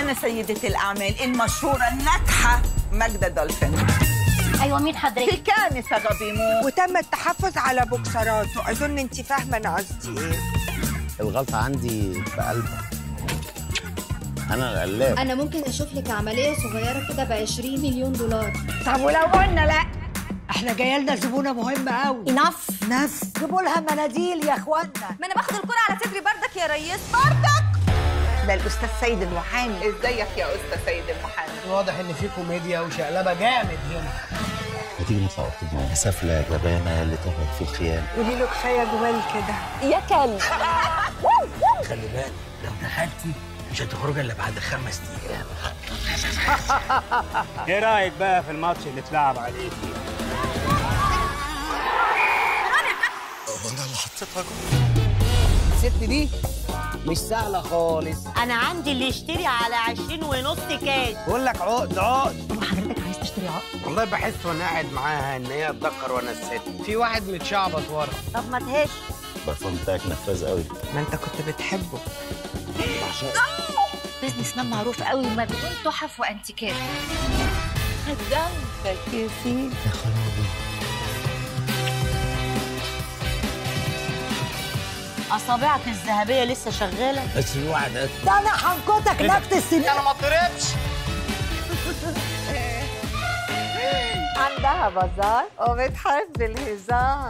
أنا سيدة الأعمال المشهورة الناجحة ماجدة دولفين ايوه مين في حضرتك كنسة غبيمو وتم التحفظ على بوكسراته اظن انت فاهمه انا قصدي ايه الغلطة عندي في قلبك أنا القلاب انا ممكن اشوف لك عمليه صغيره كده ب 20 مليون دولار طب ولو قلنا لا احنا جايه لنا زبونه مهمه قوي انف نف جيبوا لها مناديل يا اخوانا ما انا باخد الكرة على صدري بردك يا ريس ده الاستاذ سيد المحامي ازيك يا أستاذ سيد المحامي واضح ان في كوميديا وشقلبه جامد هنا ما تيجي نطلع أوضتنا سفلة جبانة اللي تعمل في الخيام قولي له كفايه جوال كده يا كلب خلي بالك لو ضحكتي مش هتخرج الا بعد خمس ايام ايه رايك بقى في الماتش اللي اتلعب عليك الست دي مش سهله خالص انا عندي اللي يشتري على 20 ونص كاش بقول لك عقد عقد هو حضرتك عايز تشتري عقد والله بحس وانا قاعد معاها ان هي اتذكر وانا الست في واحد متشعبط ورا طب ما تهش البرفان بتاعك نفاذ قوي ما انت كنت بتحبه بيزنس مان معروف قوي ومجنون تحف وانتيكات خدمتك يا سيدي اصابعك الذهبيه لسه شغاله بس في واحد ده انا هنكتك نكت السنين انا ما اتضربش عندها بازار وبتحب الهزار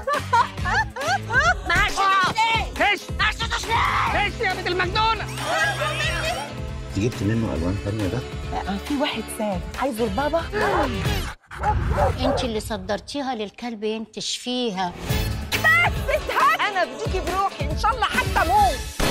خش خش يا بنت المجنونه جبت منه ألوان تانية ده في واحد ساد عايزه البابا انت اللي صدرتيها للكلب ينتش فيها انا بديكي بروحي ان شاء الله حتى موت